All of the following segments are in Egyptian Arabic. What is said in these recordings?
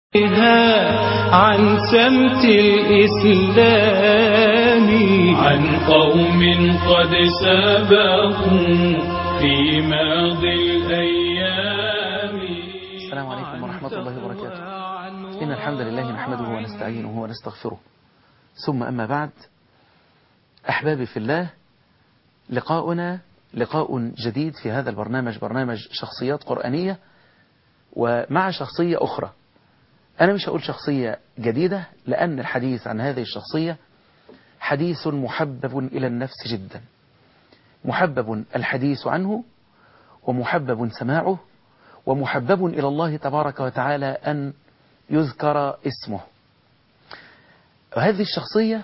عن سمت الإسلام عن قوم قد سبقوا في ماضي الأيام السلام عليكم ورحمة الله وبركاته إن الحمد لله نحمده ونستعينه ونستغفره ثم أما بعد أحبابي في الله لقاؤنا لقاء جديد في هذا البرنامج برنامج شخصيات قرآنية ومع شخصية أخرى أنا مش هقول شخصية جديدة لأن الحديث عن هذه الشخصية حديث محبب إلى النفس جدا محبب الحديث عنه ومحبب سماعه ومحبب إلى الله تبارك وتعالى أن يذكر اسمه وهذه الشخصية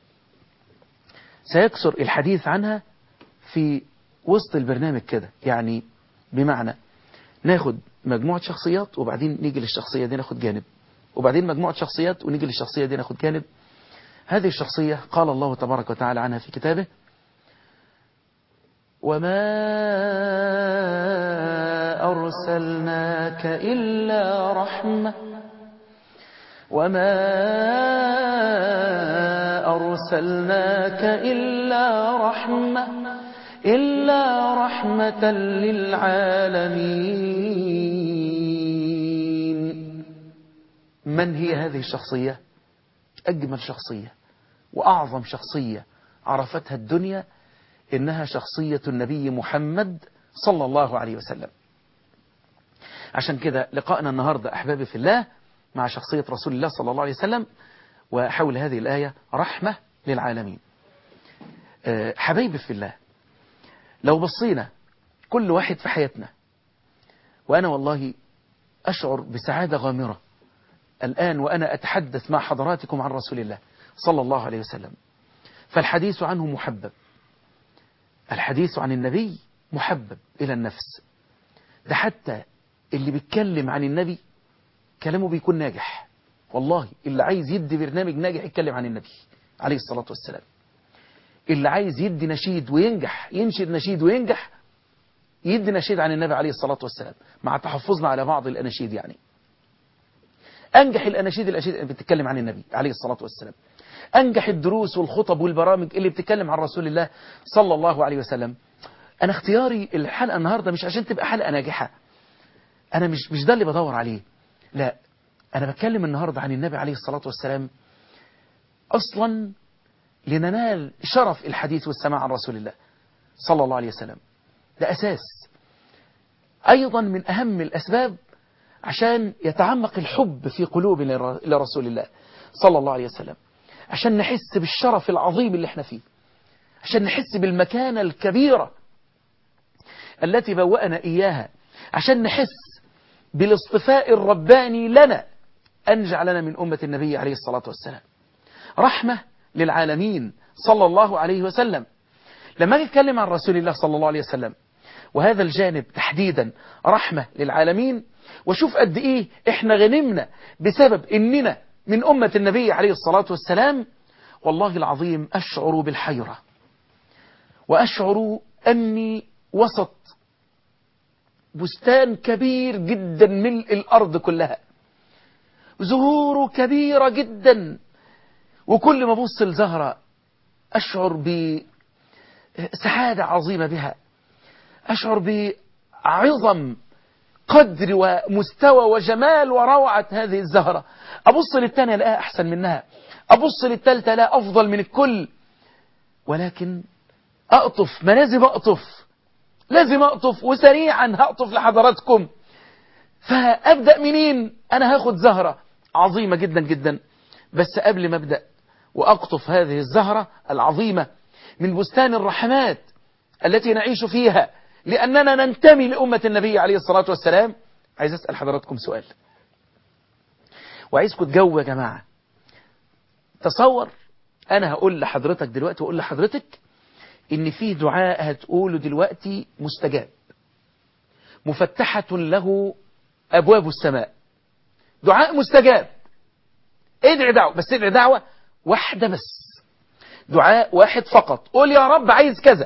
سيكثر الحديث عنها في وسط البرنامج كده يعني بمعنى ناخد مجموعة شخصيات وبعدين نيجي للشخصية دي ناخد جانب وبعدين مجموعة شخصيات ونيجي للشخصية دي ناخد جانب هذه الشخصية قال الله تبارك وتعالى عنها في كتابه وما أرسلناك إلا رحمة وما أرسلناك إلا رحمة إلا رحمة للعالمين من هي هذه الشخصية أجمل شخصية وأعظم شخصية عرفتها الدنيا إنها شخصية النبي محمد صلى الله عليه وسلم عشان كده لقائنا النهاردة أحبابي في الله مع شخصية رسول الله صلى الله عليه وسلم وحول هذه الآية رحمة للعالمين حبايبي في الله لو بصينا كل واحد في حياتنا وأنا والله أشعر بسعادة غامرة الآن وأنا أتحدث مع حضراتكم عن رسول الله صلى الله عليه وسلم فالحديث عنه محبب الحديث عن النبي محبب إلى النفس ده حتى اللي بيتكلم عن النبي كلامه بيكون ناجح والله اللي عايز يدي برنامج ناجح يتكلم عن النبي عليه الصلاة والسلام اللي عايز يدي نشيد وينجح ينشد نشيد وينجح يدي نشيد عن النبي عليه الصلاة والسلام مع تحفظنا على بعض الأناشيد يعني أنجح الأناشيد الأناشيد اللي بتتكلم عن النبي عليه الصلاة والسلام أنجح الدروس والخطب والبرامج اللي بتتكلم عن رسول الله صلى الله عليه وسلم أنا اختياري الحلقة النهاردة مش عشان تبقى حلقة ناجحة أنا مش مش ده اللي بدور عليه لا أنا بتكلم النهاردة عن النبي عليه الصلاة والسلام أصلا لننال شرف الحديث والسماع عن رسول الله صلى الله عليه وسلم ده أساس أيضا من أهم الأسباب عشان يتعمق الحب في قلوبنا لرسول الله صلى الله عليه وسلم عشان نحس بالشرف العظيم اللي احنا فيه عشان نحس بالمكانة الكبيرة التي بوأنا إياها عشان نحس بالاصطفاء الرباني لنا أن جعلنا من أمة النبي عليه الصلاة والسلام رحمة للعالمين صلى الله عليه وسلم لما أجي أتكلم عن رسول الله صلى الله عليه وسلم وهذا الجانب تحديدا رحمة للعالمين وشوف قد إيه إحنا غنمنا بسبب إننا من أمة النبي عليه الصلاة والسلام والله العظيم أشعر بالحيرة وأشعر أني وسط بستان كبير جدا ملء الأرض كلها زهوره كبيرة جدا وكل ما أبص لزهرة أشعر بسعادة عظيمة بها أشعر بعظم قدر ومستوى وجمال وروعة هذه الزهرة أبص للتانية لا أحسن منها أبص للتالتة لا أفضل من الكل ولكن أقطف ما لازم أقطف لازم أقطف وسريعا هقطف لحضراتكم فأبدأ منين أنا هاخد زهرة عظيمة جدا جدا بس قبل ما أبدأ وأقطف هذه الزهرة العظيمة من بستان الرحمات التي نعيش فيها لأننا ننتمي لأمة النبي عليه الصلاة والسلام عايز أسأل حضراتكم سؤال وعايزكم تجاوبوا يا جماعة تصور أنا هقول لحضرتك دلوقتي وأقول لحضرتك إن في دعاء هتقوله دلوقتي مستجاب مفتحة له أبواب السماء دعاء مستجاب ادعي دعوة بس ادعي دعوة واحدة بس دعاء واحد فقط قول يا رب عايز كذا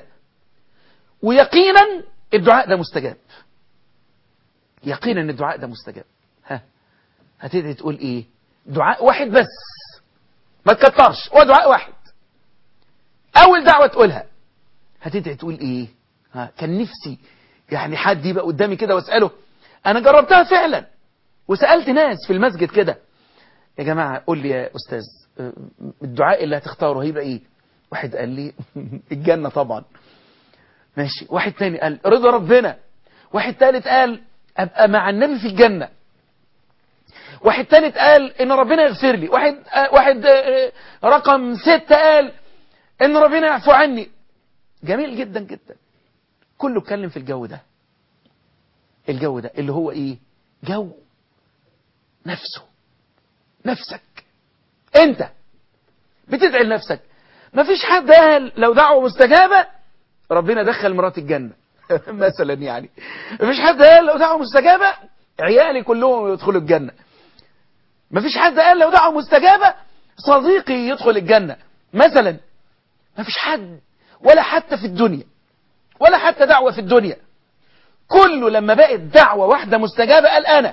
ويقينا الدعاء ده مستجاب يقينا ان الدعاء ده مستجاب ها هتدعي تقول ايه دعاء واحد بس ما تكترش هو دعاء واحد اول دعوة تقولها هتدعي تقول ايه ها كان نفسي يعني حد يبقى قدامي كده واسأله انا جربتها فعلا وسألت ناس في المسجد كده يا جماعة قول لي يا استاذ الدعاء اللي هتختاره هيبقى ايه واحد قال لي الجنة طبعا ماشي واحد تاني قال رضا ربنا واحد تالت قال ابقى مع النبي في الجنة واحد تالت قال ان ربنا يغفر لي واحد آه واحد آه رقم ستة قال ان ربنا يعفو عني جميل جدا جدا كله اتكلم في الجو ده الجو ده اللي هو ايه جو نفسه نفسك انت بتدعي لنفسك مفيش حد قال لو دعوة مستجابة ربنا دخل مرات الجنة مثلا يعني مفيش حد قال لو دعوة مستجابة عيالي كلهم يدخلوا الجنة مفيش حد قال لو دعوة مستجابة صديقي يدخل الجنة مثلا مفيش حد ولا حتى في الدنيا ولا حتى دعوة في الدنيا كله لما بقت دعوة واحدة مستجابة قال أنا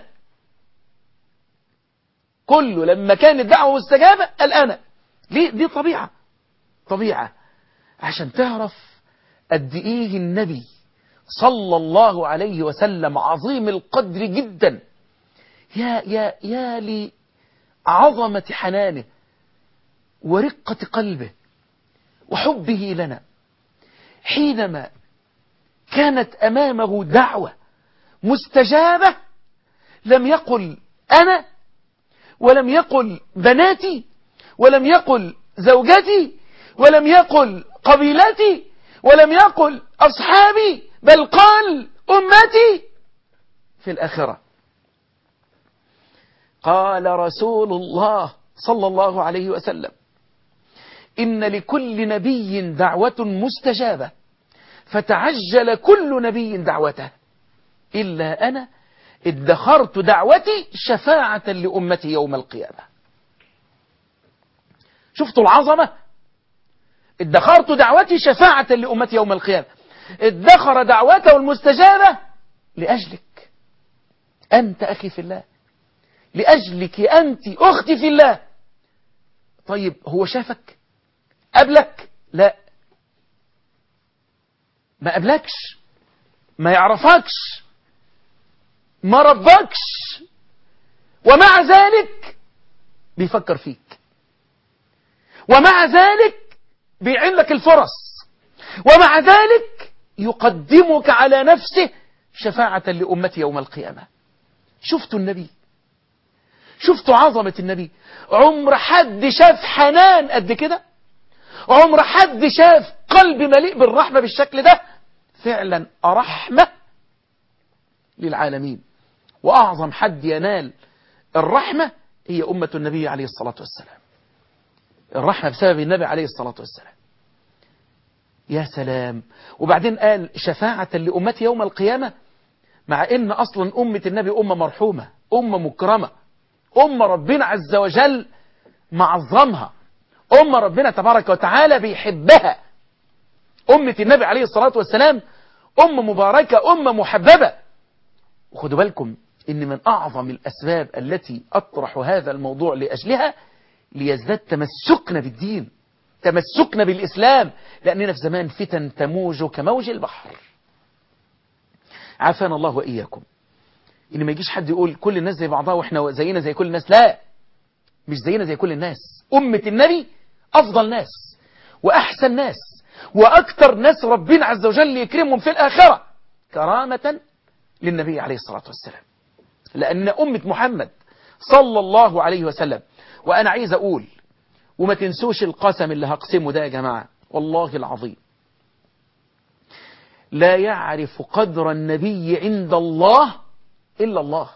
كله لما كانت دعوة مستجابة قال أنا ليه دي طبيعة طبيعة عشان تعرف قد إيه النبي صلى الله عليه وسلم عظيم القدر جدا يا يا يا لعظمة حنانه ورقة قلبه وحبه لنا حينما كانت أمامه دعوة مستجابة لم يقل أنا ولم يقل بناتي ولم يقل زوجتي ولم يقل قبيلتي ولم يقل أصحابي بل قال أمتي في الآخرة قال رسول الله صلى الله عليه وسلم إن لكل نبي دعوة مستجابة فتعجل كل نبي دعوته إلا أنا ادخرت دعوتي شفاعة لأمتي يوم القيامة شفتوا العظمة ادخرت دعوتي شفاعة لأمتي يوم القيامة ادخر دعوته المستجابة لأجلك أنت أخي في الله لأجلك أنت أختي في الله طيب هو شافك قبلك لا ما قبلكش ما يعرفكش ما ربكش ومع ذلك بيفكر فيك ومع ذلك بيعين لك الفرص ومع ذلك يقدمك على نفسه شفاعة لأمتي يوم القيامة شفتوا النبي شفتوا عظمة النبي عمر حد شاف حنان قد كده عمر حد شاف قلب مليء بالرحمة بالشكل ده فعلا رحمة للعالمين وأعظم حد ينال الرحمة هي أمة النبي عليه الصلاة والسلام الرحمة بسبب النبي عليه الصلاة والسلام يا سلام وبعدين قال شفاعة لأمتي يوم القيامة مع إن أصلا أمة النبي أمة مرحومة أمة مكرمة أمة ربنا عز وجل معظمها أمة ربنا تبارك وتعالى بيحبها أمة النبي عليه الصلاة والسلام أمة مباركة أمة محببة وخدوا بالكم إن من أعظم الأسباب التي أطرح هذا الموضوع لأجلها ليزداد تمسكنا بالدين تمسكنا بالإسلام لأننا في زمان فتن تموج كموج البحر عافانا الله وإياكم إن ما يجيش حد يقول كل الناس زي بعضها وإحنا زينا زي كل الناس لا مش زينا زي كل الناس أمة النبي أفضل ناس وأحسن ناس وأكثر ناس ربنا عز وجل يكرمهم في الآخرة كرامة للنبي عليه الصلاة والسلام لأن أمة محمد صلى الله عليه وسلم وأنا عايز أقول وما تنسوش القسم اللي هقسمه ده يا جماعة والله العظيم لا يعرف قدر النبي عند الله إلا الله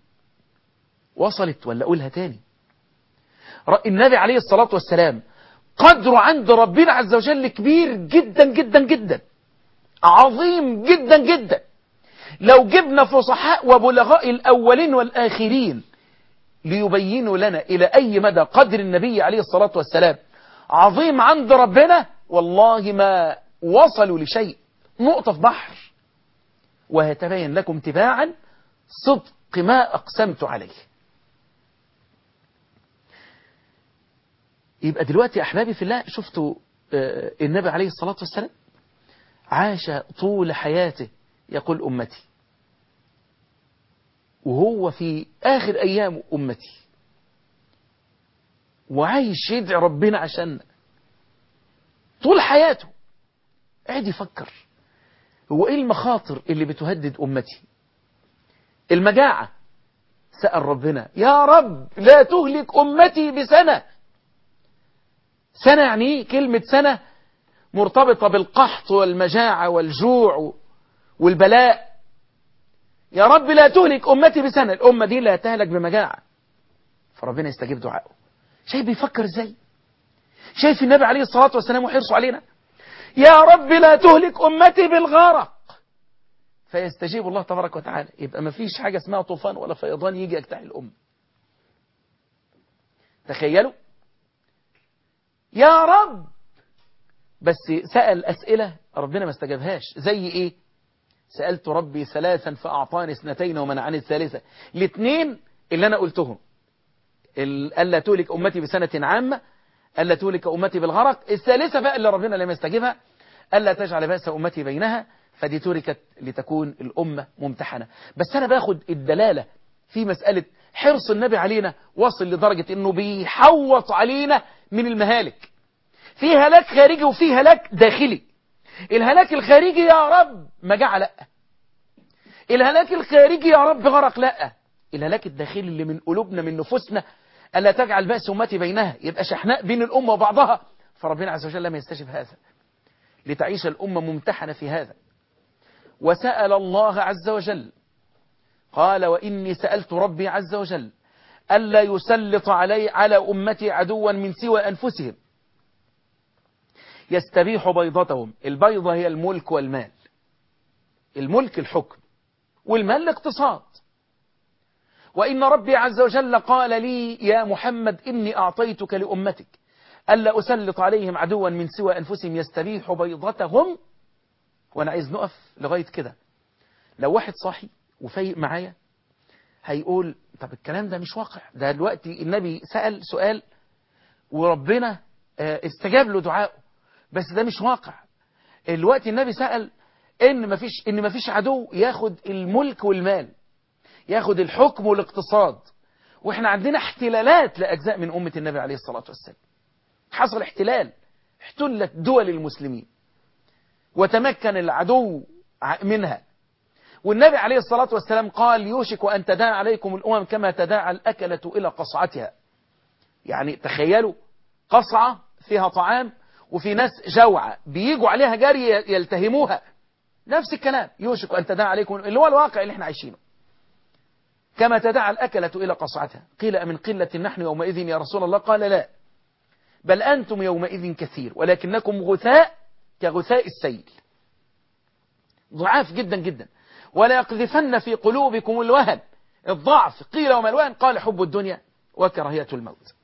وصلت ولا أقولها تاني النبي عليه الصلاة والسلام قدره عند ربنا عز وجل كبير جدا جدا جدا عظيم جدا جدا لو جبنا فصحاء وبلغاء الأولين والآخرين ليبينوا لنا إلى أي مدى قدر النبي عليه الصلاة والسلام عظيم عند ربنا والله ما وصلوا لشيء نقطة في بحر ويتبين لكم تباعا صدق ما أقسمت عليه يبقى دلوقتي يا أحبابي في الله شفتوا آه، النبي عليه الصلاة والسلام عاش طول حياته يقول أمتي وهو في آخر أيام أمتي وعايش يدعي ربنا عشان طول حياته قاعد يفكر هو ايه المخاطر اللي بتهدد امتي المجاعة سأل ربنا يا رب لا تهلك امتي بسنة سنة يعني ايه كلمة سنة مرتبطة بالقحط والمجاعة والجوع والبلاء يا رب لا تهلك امتي بسنة الامة دي لا تهلك بمجاعة فربنا يستجيب دعائه شايف بيفكر ازاي شايف النبي عليه الصلاة والسلام وحرصه علينا يا رب لا تهلك أمتي بالغرق فيستجيب الله تبارك وتعالى يبقى ما فيش حاجة اسمها طوفان ولا فيضان يجي يجتاح الأمة تخيلوا يا رب بس سأل أسئلة ربنا ما استجابهاش زي إيه سألت ربي ثلاثا فأعطاني اثنتين ومنعني الثالثة الاثنين اللي أنا قلتهم ال- ألا تهلك أمتي بسنة عامة ألا تهلك أمتي بالغرق الثالثة بقى اللي ربنا لم يستجيبها ألا تجعل بأس أمتي بينها فدي تركت لتكون الأمة ممتحنة بس أنا باخد الدلالة في مسألة حرص النبي علينا وصل لدرجة أنه بيحوط علينا من المهالك في هلاك خارجي وفي هلاك داخلي الهلاك الخارجي يا رب مجاعة لا الهلاك الخارجي يا رب غرق لا الهلاك الداخلي اللي من قلوبنا من نفوسنا ألا تجعل بأس أمتي بينها يبقى شحناء بين الأمة وبعضها فربنا عز وجل لم يستجب هذا لتعيش الأمة ممتحنة في هذا وسأل الله عز وجل قال وإني سألت ربي عز وجل ألا يسلط علي على أمتي عدوا من سوى أنفسهم يستبيح بيضتهم البيضة هي الملك والمال الملك الحكم والمال الاقتصاد وإن ربي عز وجل قال لي يا محمد إني أعطيتك لأمتك ألا أسلط عليهم عدوا من سوى أنفسهم يستبيح بيضتهم وأنا عايز نقف لغاية كده لو واحد صاحي وفايق معايا هيقول طب الكلام ده مش واقع ده دلوقتي النبي سأل سؤال وربنا آه، استجاب له دعائه بس ده مش واقع الوقت النبي سأل ان مفيش ان مفيش عدو ياخد الملك والمال ياخد الحكم والاقتصاد واحنا عندنا احتلالات لاجزاء من امه النبي عليه الصلاه والسلام حصل احتلال احتلت دول المسلمين وتمكن العدو ع- منها والنبي عليه الصلاة والسلام قال يوشك أن تداعى عليكم الأمم كما تداعى الأكلة إلى قصعتها يعني تخيلوا قصعة فيها طعام وفي ناس جوعة بيجوا عليها جري يلتهموها نفس الكلام يوشك أن تداعى عليكم اللي هو الواقع اللي احنا عايشينه كما تداعى الأكلة إلى قصعتها قيل أمن قلة نحن يومئذ يا رسول الله قال لا بل أنتم يومئذ كثير ولكنكم غثاء كغثاء السيل ضعاف جدا جدا ولا يقذفن في قلوبكم الوهن الضعف قيل وما الوهن قال حب الدنيا وكراهية الموت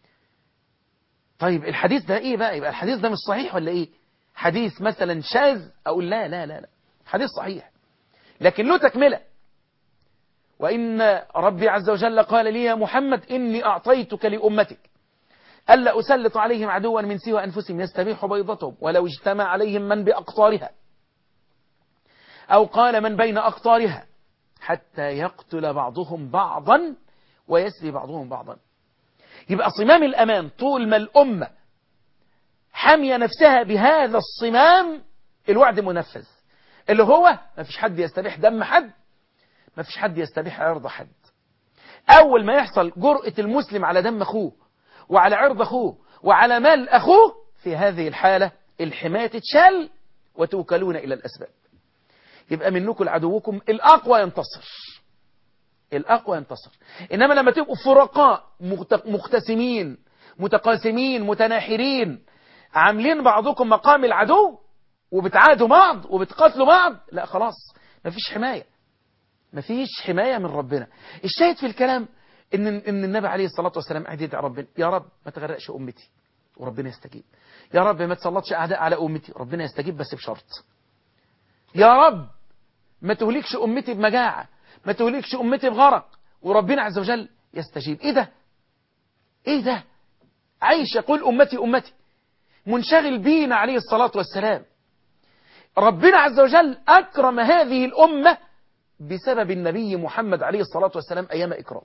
طيب الحديث ده ايه بقى يبقى الحديث ده مش صحيح ولا ايه حديث مثلا شاذ اقول لا لا لا لا حديث صحيح لكن له تكملة وإن ربي عز وجل قال لي يا محمد إني أعطيتك لأمتك ألا أسلط عليهم عدوا من سوى أنفسهم يستبيح بيضتهم ولو اجتمع عليهم من بأقطارها أو قال من بين أقطارها حتى يقتل بعضهم بعضا ويسري بعضهم بعضا يبقى صمام الأمان طول ما الأمة حامية نفسها بهذا الصمام الوعد منفذ اللي هو ما فيش حد يستبيح دم حد ما فيش حد يستبيح عرض حد أول ما يحصل جرأة المسلم على دم أخوه وعلى عرض أخوه وعلى مال أخوه في هذه الحالة الحماية تتشال وتوكلون إلى الأسباب يبقى منكم عدوكم الأقوى ينتصر الأقوى ينتصر إنما لما تبقوا فرقاء مخت- مختسمين متقاسمين متناحرين عاملين بعضكم مقام العدو وبتعادوا بعض وبتقاتلوا بعض لا خلاص مفيش حماية مفيش حماية من ربنا الشاهد في الكلام ان ان النبي عليه الصلاة والسلام قاعد يدعي ربنا يا رب ما تغرقش امتي وربنا يستجيب يا رب ما تسلطش اعداء على امتي ربنا يستجيب بس بشرط يا رب ما تهلكش امتي بمجاعة ما تهلكش امتي بغرق وربنا عز وجل يستجيب ايه ده ايه ده عايش يقول أمتي أمتي منشغل بينا عليه الصلاة والسلام ربنا عز وجل أكرم هذه الأمة بسبب النبي محمد عليه الصلاة والسلام أيام إكرام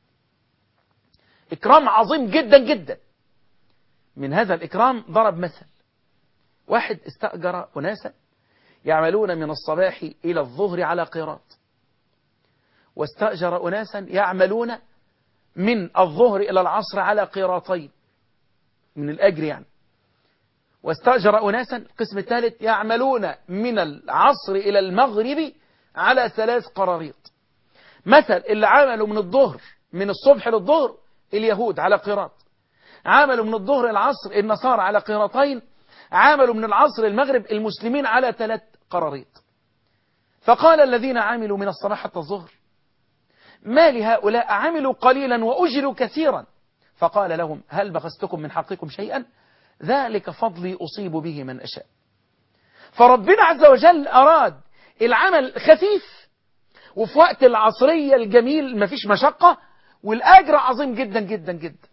إكرام عظيم جدا جدا من هذا الإكرام ضرب مثل واحد استأجر أناسا يعملون من الصباح إلى الظهر على قيراط واستأجر أناسا يعملون من الظهر إلى العصر على قيراطين من الأجر يعني واستأجر أناسا القسم الثالث يعملون من العصر إلى المغرب على ثلاث قراريط مثل اللي عملوا من الظهر من الصبح للظهر اليهود على قيراط عملوا من الظهر العصر النصارى على قيراطين عملوا من العصر المغرب المسلمين على ثلاث قراريط فقال الذين عملوا من الصباح حتى الظهر ما لهؤلاء عملوا قليلا وأجروا كثيرا فقال لهم هل بخستكم من حقكم شيئا ذلك فضلي أصيب به من أشاء فربنا عز وجل أراد العمل خفيف وفي وقت العصرية الجميل مفيش مشقة والأجر عظيم جدا جدا جدا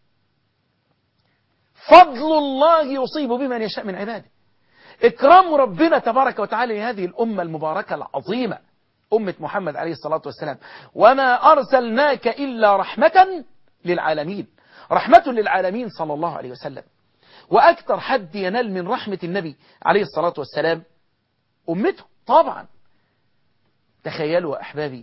فضل الله يصيب بمن يشاء من عباده إكرام ربنا تبارك وتعالى لهذه الأمة المباركة العظيمة أمة محمد عليه الصلاة والسلام وما أرسلناك إلا رحمة للعالمين رحمة للعالمين صلى الله عليه وسلم وأكثر حد ينال من رحمة النبي عليه الصلاة والسلام أمته طبعا تخيلوا أحبابي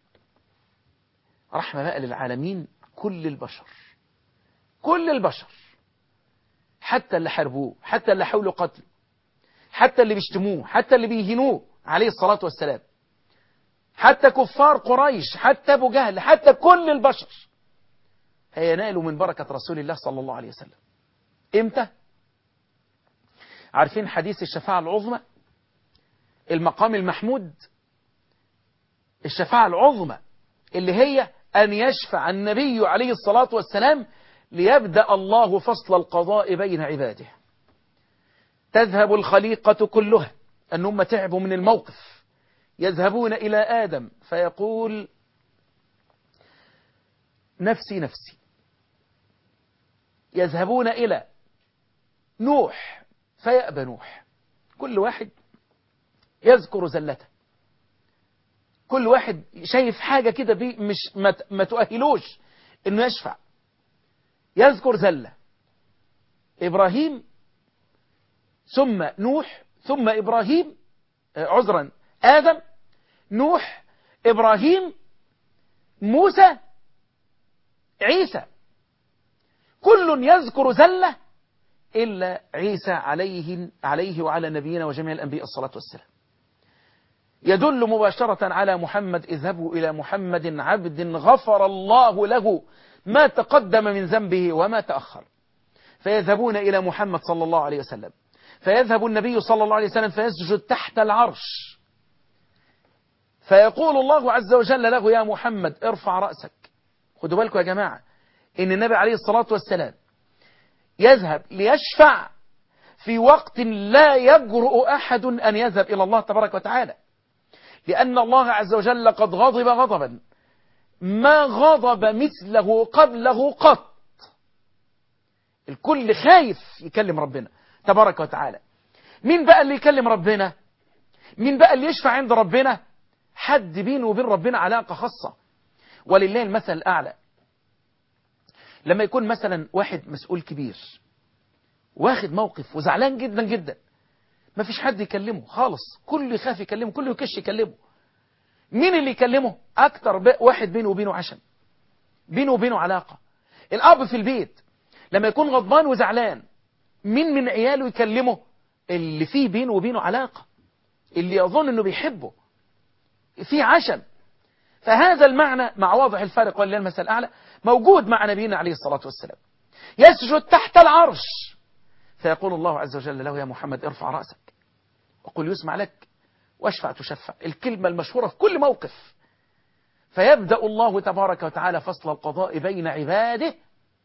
رحمة بقى للعالمين كل البشر كل البشر حتى اللي حاربوه حتى اللي حاولوا قتله حتى اللي بيشتموه حتى اللي بيهنوه عليه الصلاة والسلام حتى كفار قريش حتى أبو جهل حتى كل البشر هينالوا من بركة رسول الله صلى الله عليه وسلم امتى عارفين حديث الشفاعة العظمى المقام المحمود الشفاعة العظمى اللي هي أن يشفع النبي عليه الصلاة والسلام ليبدأ الله فصل القضاء بين عباده تذهب الخليقة كلها أن هم تعبوا من الموقف يذهبون إلى آدم فيقول نفسي نفسي يذهبون إلى نوح فيأبى نوح كل واحد يذكر زلته كل واحد شايف حاجة كده بي مش ما, ما تؤهلوش انه يشفع يذكر زلة إبراهيم ثم نوح ثم إبراهيم عذرا آدم نوح إبراهيم موسى عيسى كل يذكر زلة إلا عيسى عليه, عليه وعلى نبينا وجميع الأنبياء الصلاة والسلام يدل مباشرة على محمد اذهبوا إلى محمد عبد غفر الله له ما تقدم من ذنبه وما تأخر فيذهبون إلى محمد صلى الله عليه وسلم فيذهب النبي صلى الله عليه وسلم فيسجد تحت العرش فيقول الله عز وجل له يا محمد ارفع رأسك خدوا بالكم يا جماعة إن النبي عليه الصلاة والسلام يذهب ليشفع في وقت لا يجرؤ أحد أن يذهب إلى الله تبارك وتعالى لأن الله عز وجل قد غضب غضبا ما غضب مثله قبله قط الكل خايف يكلم ربنا تبارك وتعالى مين بقى اللي يكلم ربنا مين بقى اللي يشفع عند ربنا حد بينه وبين ربنا علاقة خاصة ولله المثل الأعلى لما يكون مثلا واحد مسؤول كبير واخد موقف وزعلان جدا جدا ما فيش حد يكلمه خالص كله يخاف يكلمه كله يكش يكلمه مين اللي يكلمه اكتر واحد بينه وبينه عشم بينه وبينه علاقة الاب في البيت لما يكون غضبان وزعلان مين من عياله يكلمه اللي فيه بينه وبينه علاقة اللي يظن انه بيحبه في عشم فهذا المعنى مع واضح الفارق ولله المثل الأعلى موجود مع نبينا عليه الصلاة والسلام يسجد تحت العرش فيقول الله عز وجل له يا محمد ارفع رأسك وقل يسمع لك واشفع تشفع الكلمة المشهورة في كل موقف فيبدأ الله تبارك وتعالى فصل القضاء بين عباده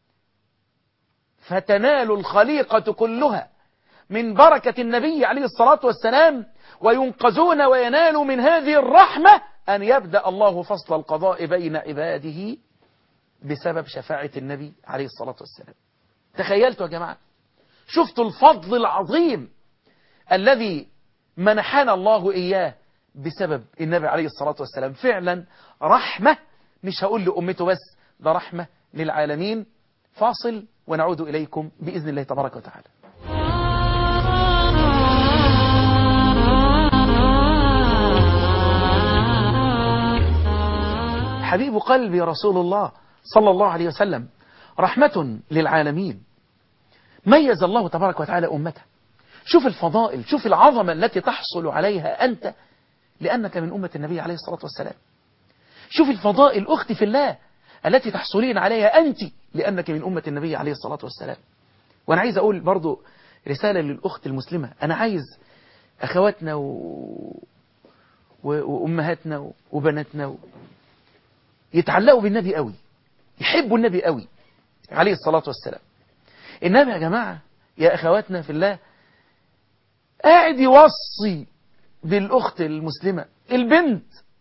فتنال الخليقة كلها من بركة النبي عليه الصلاة والسلام وينقذون وينالوا من هذه الرحمة أن يبدأ الله فصل القضاء بين عباده بسبب شفاعة النبي عليه الصلاة والسلام تخيلتوا يا جماعة شفتوا الفضل العظيم الذي منحنا الله إياه بسبب النبي عليه الصلاة والسلام فعلا رحمة مش هقول لأمته بس ده رحمة للعالمين فاصل ونعود إليكم بإذن الله تبارك وتعالى حبيب قلبي رسول الله صلى الله عليه وسلم رحمة للعالمين ميز الله تبارك وتعالى أمته شوف الفضائل شوف العظمة التي تحصل عليها أنت لأنك من أمة النبي عليه الصلاة والسلام شوف الفضائل أختي في الله التي تحصلين عليها أنت لأنك من أمة النبي عليه الصلاة والسلام وأنا عايز أقول برضو رسالة للأخت المسلمة أنا عايز أخواتنا و... و... وأمهاتنا وبناتنا و... يتعلقوا بالنبي قوي يحبوا النبي قوي عليه الصلاة والسلام النبي يا جماعة يا أخواتنا في الله قاعد يوصي بالأخت المسلمة البنت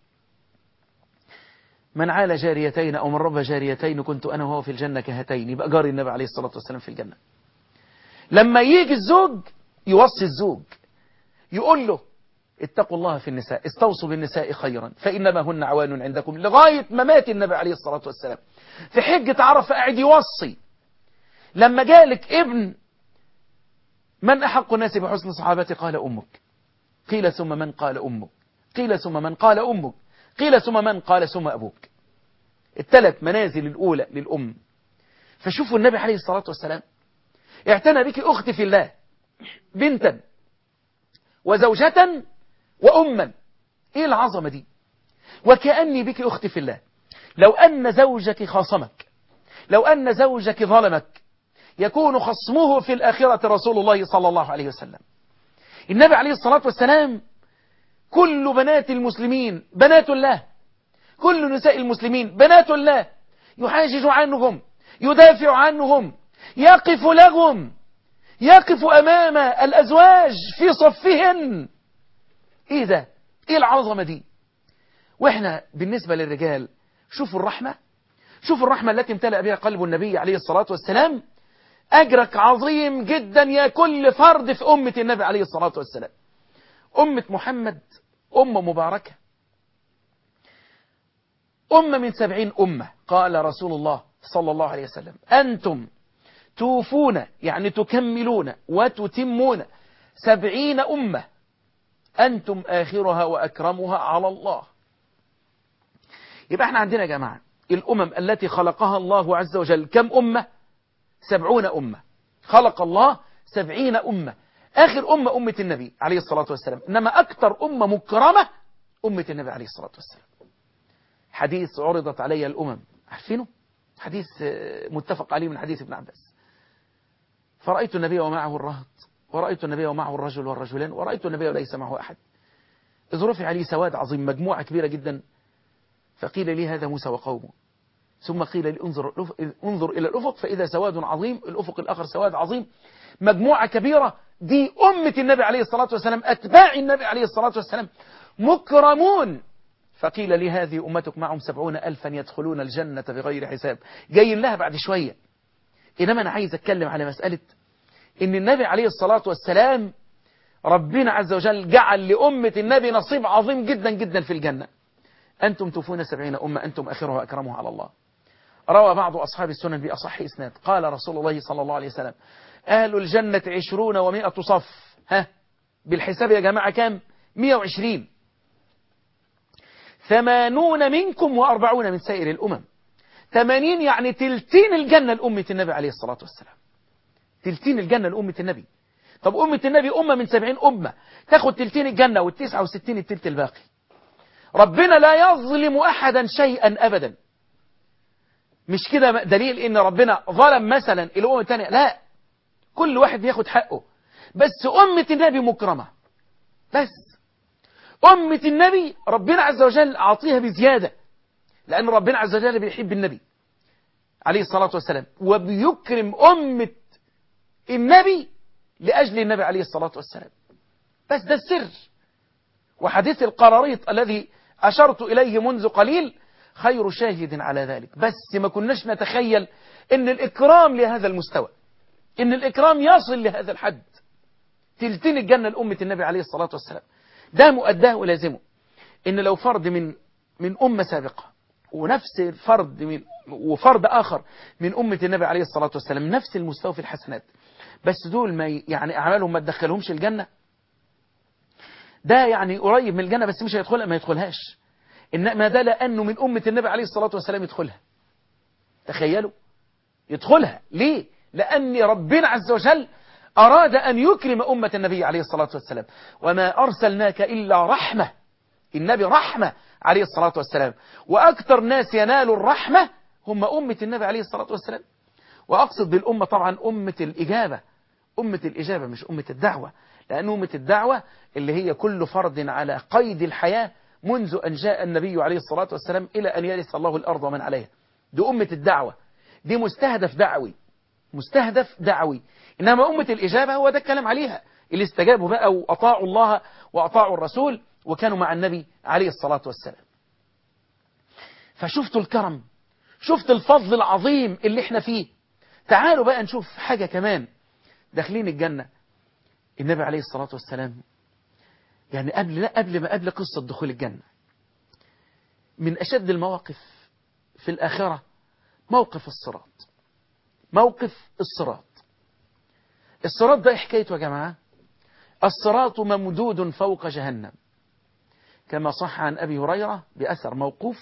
من عال جاريتين أو من رب جاريتين كنت أنا وهو في الجنة كهتين يبقى جاري النبي عليه الصلاة والسلام في الجنة لما يجي الزوج يوصي الزوج يقول له اتقوا الله في النساء استوصوا بالنساء خيرا فإنما هن عوان عندكم لغاية ما مات النبي عليه الصلاة والسلام في حجة عرفة قاعد يوصي لما جالك ابن من أحق الناس بحسن صحابتي قال أمك قيل ثم من قال أمك قيل ثم من قال أمك قيل ثم من قال ثم أبوك الثلاث منازل الأولى للأم فشوفوا النبي عليه الصلاة والسلام اعتنى بك أختي في الله بنتا وزوجة وأما إيه العظمة دي وكأني بك أختي في الله لو أن زوجك خاصمك لو أن زوجك ظلمك يكون خصمه في الآخرة رسول الله صلى الله عليه وسلم النبي عليه الصلاة والسلام كل بنات المسلمين بنات الله كل نساء المسلمين بنات الله يحاجج عنهم يدافع عنهم يقف لهم يقف أمام الأزواج في صفهن إيه ده إيه العظمة دي وإحنا بالنسبة للرجال شوفوا الرحمة شوفوا الرحمة التي امتلأ بها قلب النبي عليه الصلاة والسلام أجرك عظيم جدا يا كل فرد في أمة النبي عليه الصلاة والسلام أمة محمد أمة مباركة أمة من سبعين أمة قال رسول الله صلى الله عليه وسلم أنتم توفون يعني تكملون وتتمون سبعين أمة أنتم آخرها وأكرمها على الله يبقى احنا عندنا يا جماعة الأمم التي خلقها الله عز وجل كم أمة سبعون أمة خلق الله سبعين أمة آخر أمة أمة النبي عليه الصلاة والسلام إنما أكثر أمة مكرمة أمة النبي عليه الصلاة والسلام حديث عرضت علي الأمم عارفينه حديث متفق عليه من حديث ابن عباس فرأيت النبي ومعه الرهط ورأيت النبي ومعه الرجل والرجلين ورأيت النبي وليس معه أحد إذ رفع لي سواد عظيم مجموعة كبيرة جدا فقيل لي هذا موسى وقومه ثم قيل لي انظر, انظر إلى الأفق فإذا سواد عظيم الأفق الآخر سواد عظيم مجموعة كبيرة دي أمة النبي عليه الصلاة والسلام أتباع النبي عليه الصلاة والسلام مكرمون فقيل لي هذه أمتك معهم سبعون ألفا يدخلون الجنة بغير حساب جاي لها بعد شوية إنما أنا عايز أتكلم على مسألة إن النبي عليه الصلاة والسلام ربنا عز وجل جعل لأمة النبي نصيب عظيم جدا جدا في الجنة أنتم توفون سبعين أمة أنتم آخرها وأكرمها على الله روى بعض أصحاب السنن بأصح إسناد قال رسول الله صلى الله عليه وسلم أهل الجنة عشرون ومائة صف ها بالحساب يا جماعة كام مئة وعشرين ثمانون منكم وأربعون من سائر الأمم ثمانين يعني تلتين الجنة لأمة النبي عليه الصلاة والسلام تلتين الجنة لأمة النبي طب أمة النبي أمة من سبعين أمة تاخد تلتين الجنة والتسعة وستين التلت الباقي ربنا لا يظلم أحدا شيئا أبدا مش كده دليل ان ربنا ظلم مثلا الأمم الثانية لا كل واحد بياخد حقه بس أمة النبي مكرمة بس أمة النبي ربنا عز وجل أعطيها بزيادة لأن ربنا عز وجل بيحب النبي عليه الصلاة والسلام وبيكرم أمة النبي لأجل النبي عليه الصلاة والسلام بس ده السر وحديث القراريط الذي أشرت إليه منذ قليل خير شاهد على ذلك بس ما كناش نتخيل ان الإكرام لهذا المستوى إن الإكرام يصل لهذا الحد تلتين الجنة لأمة النبي عليه الصلاة والسلام ده مؤداه ولازمه إن لو فرد من من أمة سابقة ونفس فرد من وفرد آخر من أمة النبي عليه الصلاة والسلام نفس المستوى في الحسنات بس دول ما ي- يعني أعمالهم ما تدخلهمش الجنة ده يعني قريب من الجنة بس مش هيدخلها ما يدخلهاش إنما ده لأنه من أمة النبي عليه الصلاة والسلام يدخلها تخيلوا يدخلها ليه لأن ربنا عز وجل أراد أن يكرم أمة النبي عليه الصلاة والسلام وما أرسلناك إلا رحمة النبي رحمة عليه الصلاة والسلام وأكثر ناس ينالوا الرحمة هم أمة النبي عليه الصلاة والسلام وأقصد بالأمة طبعا أمة الإجابة أمة الإجابة مش أمة الدعوة لأن أمة الدعوة اللي هي كل فرد على قيد الحياة منذ أن جاء النبي عليه الصلاة والسلام إلى أن يرث الله الأرض ومن عليها دي أمة الدعوة دي مستهدف دعوي مستهدف دعوي إنما أمة الإجابة هو ده الكلام عليها اللي استجابوا بقى وأطاعوا الله وأطاعوا الرسول وكانوا مع النبي عليه الصلاة والسلام فشفتوا الكرم شفت الفضل العظيم اللي احنا فيه تعالوا بقى نشوف حاجة كمان داخلين الجنة النبي عليه الصلاة والسلام يعني قبل لا قبل ما قبل قصة دخول الجنة من أشد المواقف في الآخرة موقف الصراط موقف الصراط الصراط ده إيه حكايته يا جماعة الصراط ممدود فوق جهنم كما صح عن أبي هريرة بأثر موقوف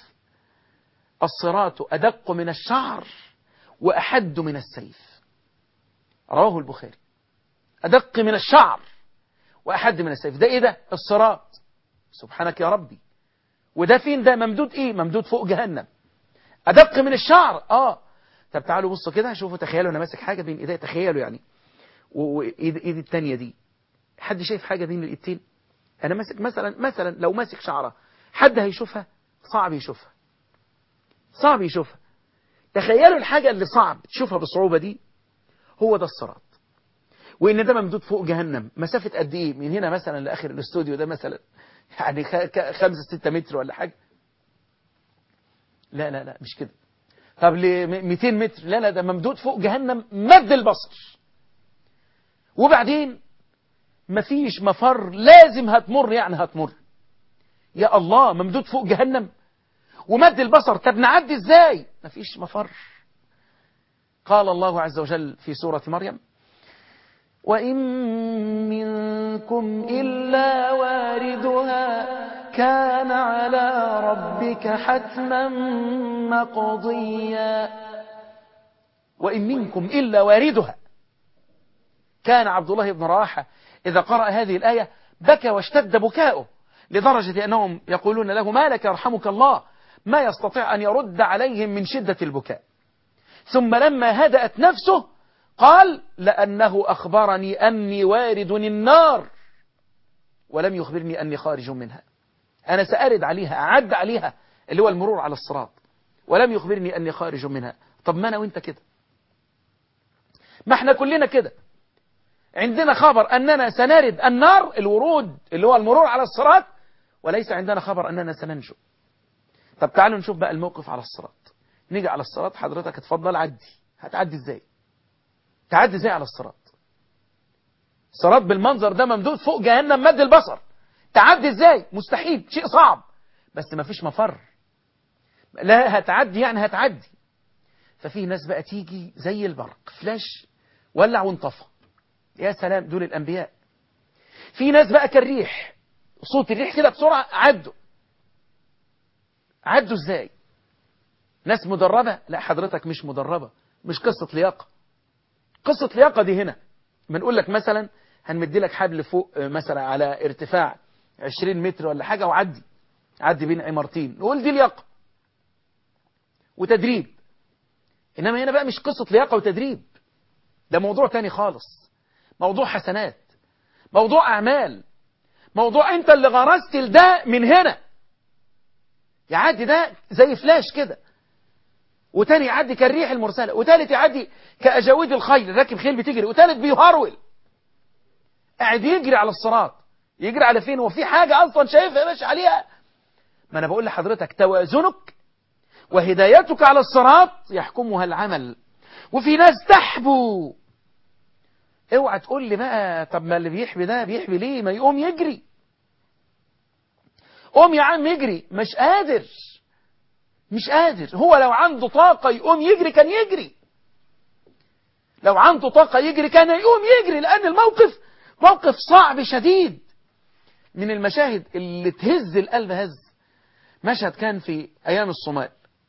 الصراط أدق من الشعر وأحد من السيف رواه البخاري أدق من الشعر وأحد من السيف ده إيه ده الصراط سبحانك يا ربي وده فين ده ممدود إيه ممدود فوق جهنم أدق من الشعر آه طب تعالوا بصوا كده شوفوا تخيلوا أنا ماسك حاجة بين إيدي تخيلوا يعني وإيد إيد التانية دي حد شايف حاجة بين الإيدتين أنا ماسك مثلا مثلا لو ماسك شعرة حد هيشوفها صعب يشوفها صعب يشوفها تخيلوا الحاجة اللي صعب تشوفها بصعوبة دي هو ده الصراط وإن ده ممدود فوق جهنم مسافة قد إيه من هنا مثلا لآخر الاستوديو ده مثلا يعني خ- ك- خمسة ستة متر ولا حاجة لا لا لا مش كده طب ل 200 متر لا لا ده ممدود فوق جهنم مد البصر وبعدين مفيش مفر لازم هتمر يعني هتمر يا الله ممدود فوق جهنم ومد البصر طب نعدي ازاي مفيش مفر قال الله عز وجل في سورة مريم وإن منكم إلا واردها كان على ربك حتما مقضيا وإن منكم إلا واردها كان عبد الله بن رواحة إذا قرأ هذه الآية بكى واشتد بكاؤه لدرجة أنهم يقولون له ما لك يرحمك الله ما يستطيع أن يرد عليهم من شدة البكاء ثم لما هدأت نفسه قال لأنه أخبرني أني وارد النار ولم يخبرني أني خارج منها أنا سأرد عليها أعد عليها اللي هو المرور على الصراط ولم يخبرني أني خارج منها طب ما أنا وإنت كده ما احنا كلنا كده عندنا خبر أننا سنرد النار الورود اللي هو المرور على الصراط وليس عندنا خبر أننا سننجو طب تعالوا نشوف بقى الموقف على الصراط نيجي على الصراط حضرتك اتفضل عدي هتعدي ازاي تعدي ازاي على الصراط صراط بالمنظر ده ممدود فوق جهنم مد البصر تعدي ازاي مستحيل شيء صعب بس ما فيش مفر لا هتعدي يعني هتعدي ففي ناس بقى تيجي زي البرق فلاش ولع وانطفى يا سلام دول الأنبياء في ناس بقى كالريح صوت الريح كده بسرعة عدوا عدوا ازاي ناس مدربة لا حضرتك مش مدربة مش قصة لياقة قصة لياقة دي هنا بنقول لك مثلا هنمدي لك حبل فوق آه، مثلا على ارتفاع 20 متر ولا حاجة وعدي عدي بين عمارتين نقول دي لياقة وتدريب إنما هنا بقى مش قصة لياقة وتدريب ده موضوع تاني خالص موضوع حسنات موضوع أعمال موضوع أنت اللي غرست ده من هنا يعدي ده زي فلاش كده وتاني يعدي كالريح المرسلة وتالت يعدي كأجاويد الخيل راكب خيل بتجري وتالت بيهرول قاعد يجري على الصراط يجري على فين وفي حاجة أصلا شايفها ماشي عليها ما أنا بقول لحضرتك توازنك وهدايتك على الصراط يحكمها العمل وفي ناس تحبو اوعى تقول لي بقى طب ما اللي بيحبي ده بيحبي ليه ما يقوم يجري قوم يا عم يجري مش قادر مش قادر هو لو عنده طاقة يقوم يجري كان يجري لو عنده طاقة يجري كان يقوم يجري لأن الموقف موقف صعب شديد من المشاهد اللي تهز القلب هز مشهد كان في أيام الصومال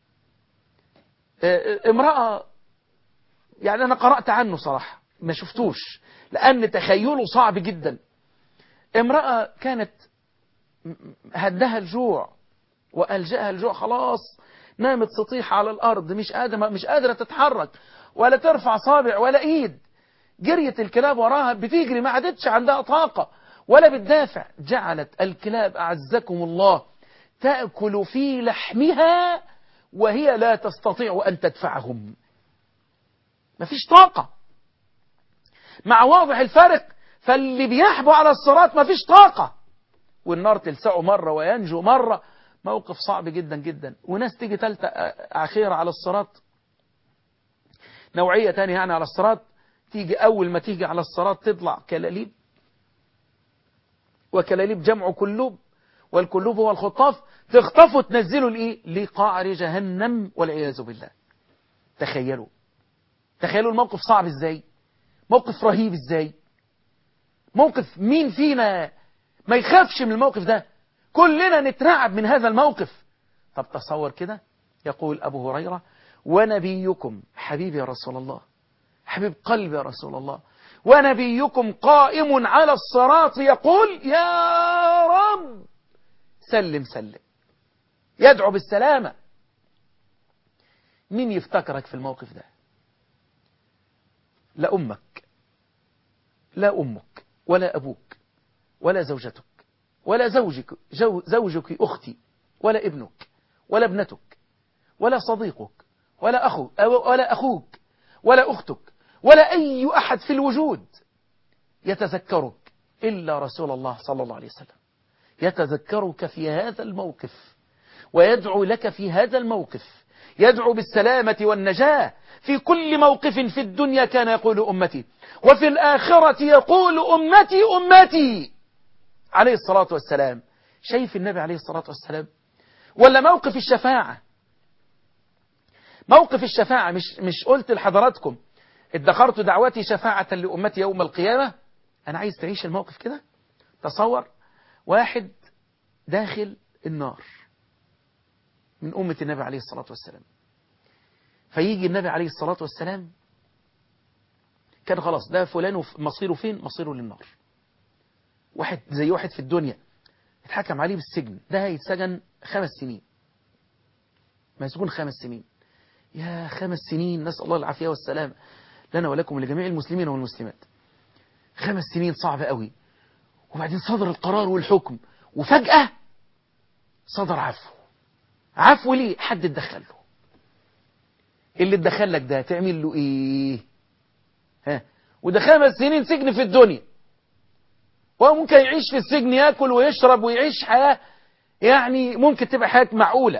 امرأة يعني أنا قرأت عنه صراحة ما شفتوش لأن تخيله صعب جدا امرأة كانت هدها الجوع وألجأها الجوع خلاص نامت سطيح على الأرض مش قادرة مش قادرة تتحرك ولا ترفع صابع ولا إيد جريت الكلاب وراها بتجري ما عادتش عندها طاقة ولا بتدافع جعلت الكلاب أعزكم الله تأكل في لحمها وهي لا تستطيع أن تدفعهم مفيش طاقة مع واضح الفرق فاللي بيحبوا على الصراط مفيش طاقة والنار تلسعه مرة وينجو مرة موقف صعب جدا جدا وناس تيجي تالتة أخيرة على الصراط نوعية تانية يعني على الصراط تيجي أول ما تيجي على الصراط تطلع كلاليب وكلاليب جمع كلوب والكلوب هو الخطاف تخطفوا تنزلوا لإيه لقعر جهنم والعياذ بالله تخيلوا تخيلوا الموقف صعب ازاي موقف رهيب ازاي موقف مين فينا ما يخافش من الموقف ده كلنا نترعب من هذا الموقف طب تصور كده يقول أبو هريرة ونبيكم حبيبي يا رسول الله حبيب قلبي يا رسول الله ونبيكم قائم على الصراط يقول يا رب سلم سلم يدعو بالسلامة مين يفتكرك في الموقف ده لا أمك لا أمك ولا أبوك ولا زوجتك ولا زوجك جو زوجك أختي ولا ابنك ولا ابنتك ولا صديقك ولا أخو ولا أخوك ولا أختك ولا أي أحد في الوجود يتذكرك إلا رسول الله صلى الله عليه وسلم يتذكرك في هذا الموقف ويدعو لك في هذا الموقف يدعو بالسلامة والنجاة في كل موقف في الدنيا كان يقول أمتي وفي الآخرة يقول أمتي أمتي عليه الصلاة والسلام شايف النبي عليه الصلاة والسلام ولا موقف الشفاعة موقف الشفاعة مش, مش قلت لحضراتكم ادخرت دعوتي شفاعة لأمتي يوم القيامة أنا عايز تعيش الموقف كده تصور واحد داخل النار من أمة النبي عليه الصلاة والسلام فيجي النبي عليه الصلاة والسلام كان خلاص ده فلان مصيره فين مصيره للنار واحد زي واحد في الدنيا اتحكم عليه بالسجن ده هيتسجن خمس سنين ما يسجون خمس سنين يا خمس سنين نسأل الله العافية والسلام لنا ولكم ولجميع المسلمين والمسلمات خمس سنين صعبة قوي وبعدين صدر القرار والحكم وفجأة صدر عفو عفو ليه حد اتدخل له اللي اتدخل لك ده تعمل له ايه ها وده خمس سنين سجن في الدنيا وممكن يعيش في السجن ياكل ويشرب ويعيش حياة يعني ممكن تبقى حياة معقولة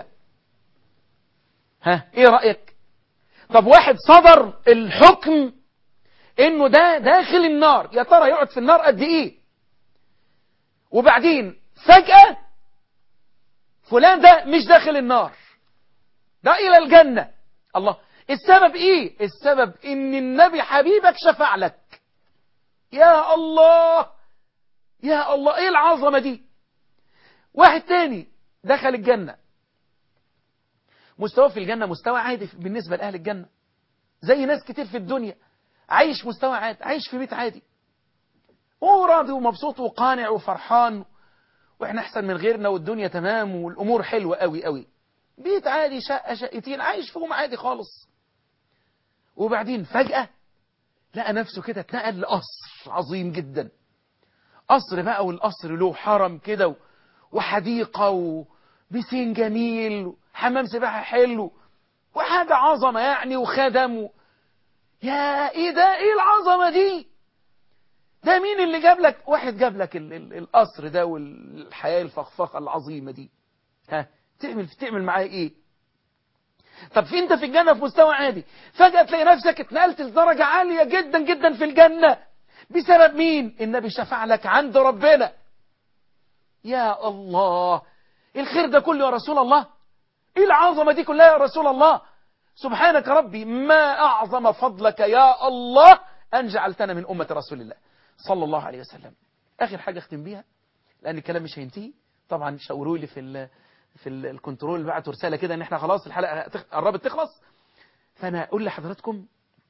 ها ايه رأيك طب واحد صدر الحكم انه ده داخل النار يا ترى يقعد في النار قد ايه وبعدين فجأة فلان ده مش داخل النار ده الى الجنة الله السبب ايه السبب ان النبي حبيبك شفع لك يا الله يا الله ايه العظمة دي واحد تاني دخل الجنة مستوى في الجنة مستوى عادي بالنسبة لأهل الجنة زي ناس كتير في الدنيا عايش مستوى عادي عايش في بيت عادي وراضي ومبسوط وقانع وفرحان واحنا احسن من غيرنا والدنيا تمام والامور حلوة قوي قوي بيت عادي شقة شقتين عايش فيهم عادي خالص وبعدين فجأة لقى نفسه كده اتنقل لقصر عظيم جدا قصر بقى والقصر له حرم كده وحديقة وبسين جميل حمام سباحة حلو وحاجة عظمة يعني وخدم و... يا ايه ده ايه العظمة دي ده مين اللي جاب لك واحد جاب لك ال ال القصر ده والحياة الفخفخة العظيمة دي ها تعمل تعمل معاه ايه طب في انت في الجنة في مستوى عادي فجأة تلاقي نفسك اتنقلت لدرجة عالية جدا جدا في الجنة بسبب مين النبي شفع لك عند ربنا يا الله الخير ده كله يا رسول الله ايه العظمة دي كلها يا رسول الله سبحانك ربي ما أعظم فضلك يا الله أن جعلتنا من أمة رسول الله صلى الله عليه وسلم آخر حاجة اختم بيها لأن الكلام مش هينتهي طبعا شاوروا لي في ال في ال الكنترول بعتوا رسالة كده ان احنا خلاص الحلقة هتخ- قربت تخلص فأنا أقول لحضراتكم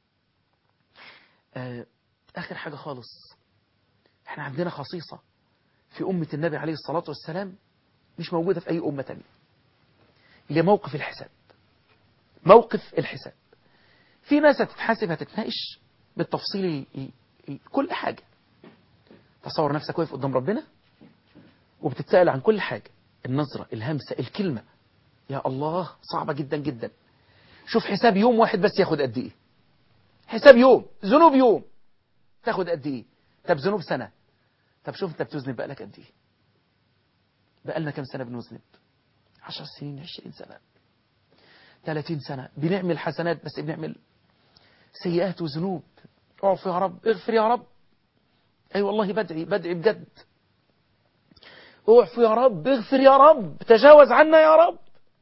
آه، آخر حاجة خالص احنا عندنا خصيصة في أمة النبي عليه الصلاة والسلام مش موجودة في أي أمة تانية اللي هي موقف الحساب موقف الحساب في ناس هتتحاسب هتتناقش بالتفصيل ال- ال- ال- كل حاجة تصور نفسك واقف قدام ربنا وبتتسأل عن كل حاجة النظرة الهمسة الكلمة يا الله صعبة جدا جدا شوف حساب يوم واحد بس ياخد قد ايه حساب يوم ذنوب يوم تاخد قد ايه طب ذنوب سنة طب شوف انت بتذنب بقالك قد ايه بقالنا كام سنة بنذنب عشر سنين عشرين سنة 30 سنة بنعمل حسنات بس بنعمل سيئات وذنوب اعف يا رب اغفر يا رب اي أيوة والله بدعي بدعي بجد اعف يا رب اغفر يا رب تجاوز عنا يا رب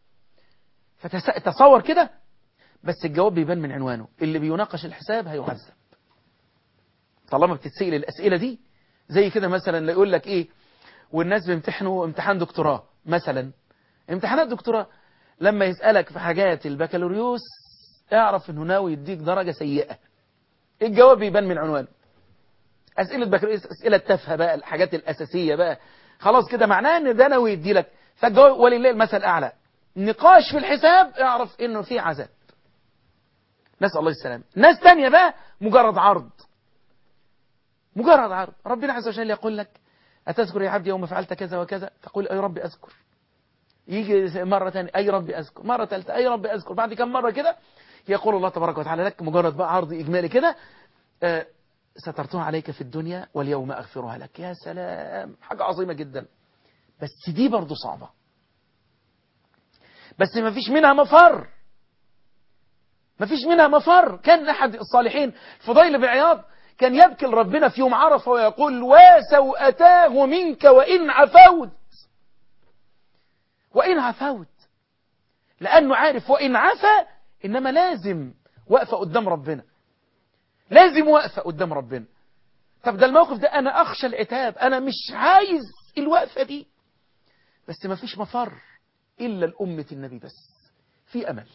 فتصور كده بس الجواب بيبان من عنوانه اللي بيناقش الحساب هيعذب طالما بتتسأل الأسئلة دي زي كده مثلا يقول لك ايه والناس بيمتحنوا امتحان دكتوراه مثلا امتحانات دكتوراه لما يسألك في حاجات البكالوريوس اعرف انه ناوي يديك درجة سيئة الجواب بيبان من عنوانه أسئلة بكالوريوس أسئلة تافهة بقى الحاجات الأساسية بقى خلاص كده معناه ان ده ناوي يدي لك فالجواب ولله المثل الأعلى نقاش في الحساب اعرف انه في عذاب نسأل الله السلام ناس تانية بقى مجرد عرض مجرد عرض ربنا عز وجل يقول لك أتذكر يا عبدي يوم فعلت كذا وكذا تقول أي ربي أذكر يجي مرة ثانية أي ربي أذكر مرة ثالثة أي ربي أذكر بعد كم مرة كده يقول الله تبارك وتعالى لك مجرد بقى عرض إجمالي كده آه، سترتها عليك في الدنيا واليوم أغفرها لك يا سلام حاجة عظيمة جدا بس دي برضو صعبة بس ما فيش منها مفر ما فيش منها مفر كان أحد الصالحين فضيل بن عياض كان يبكي لربنا في يوم عرفة ويقول وسوءتاه منك وإن عفوت وإن عفوت لأنه عارف وإن عفا إنما لازم وقفة قدام ربنا لازم وقفة قدام ربنا طب ده الموقف ده أنا أخشى العتاب أنا مش عايز الوقفة دي بس ما فيش مفر إلا الأمة النبي بس في أمل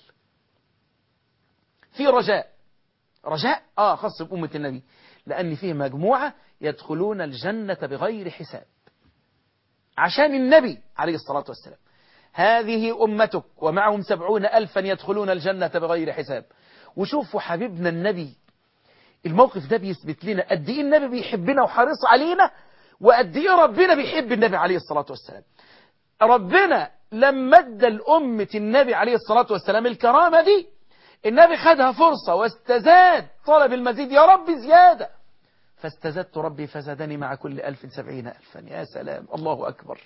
في رجاء رجاء آه خاص بأمة النبي لأن فيه مجموعة يدخلون الجنة بغير حساب عشان النبي عليه الصلاة والسلام هذه أمتك ومعهم سبعون ألفا يدخلون الجنة بغير حساب وشوفوا حبيبنا النبي الموقف ده بيثبت لنا قد ايه النبي بيحبنا وحريص علينا وقد ايه ربنا بيحب النبي عليه الصلاة والسلام ربنا لما ادى لأمة النبي عليه الصلاة والسلام الكرامة دي النبي خدها فرصة واستزاد طلب المزيد يا رب زيادة فاستزدت ربي فزادني مع كل ألف سبعين ألفا يا سلام الله أكبر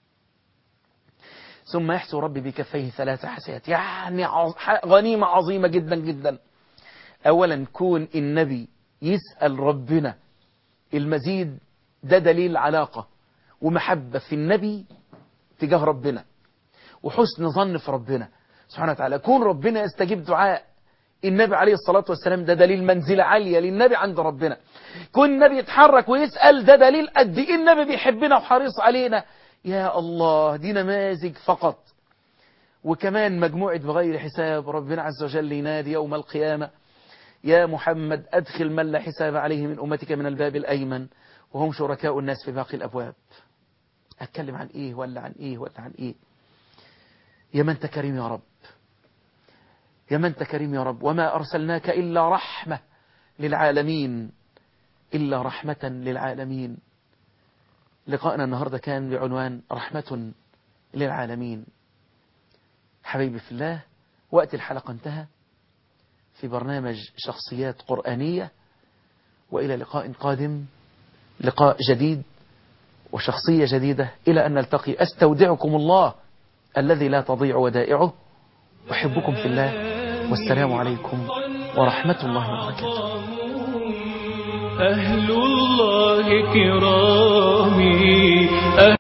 ثم يحسو ربي بكفيه ثلاث حسيات يعني عظ... غنيمة عظيمة جدا جدا أولا كون النبي يسأل ربنا المزيد ده دليل علاقة ومحبة في النبي تجاه ربنا وحسن ظن في ربنا سبحانه وتعالى كون ربنا يستجيب دعاء النبي عليه الصلاة والسلام ده دليل منزلة عالية للنبي عند ربنا كون النبي يتحرك ويسأل ده دليل قد ايه النبي بيحبنا وحريص علينا يا الله دي نماذج فقط وكمان مجموعة بغير حساب ربنا عز وجل ينادي يوم القيامة يا محمد أدخل من لا حساب عليه من أمتك من الباب الأيمن وهم شركاء الناس في باقي الأبواب أتكلم عن إيه ولا عن إيه ولا عن إيه يا من أنت كريم يا رب يا من أنت كريم يا رب وما أرسلناك إلا رحمة للعالمين إلا رحمة للعالمين لقاءنا النهاردة كان بعنوان رحمة للعالمين حبيبي في الله وقت الحلقة انتهى في برنامج شخصيات قرآنية وإلى لقاء قادم لقاء جديد وشخصية جديدة إلى أن نلتقي أستودعكم الله الذي لا تضيع ودائعه أحبكم في الله والسلام عليكم ورحمة الله وبركاته وبركاته أهل الله كرامي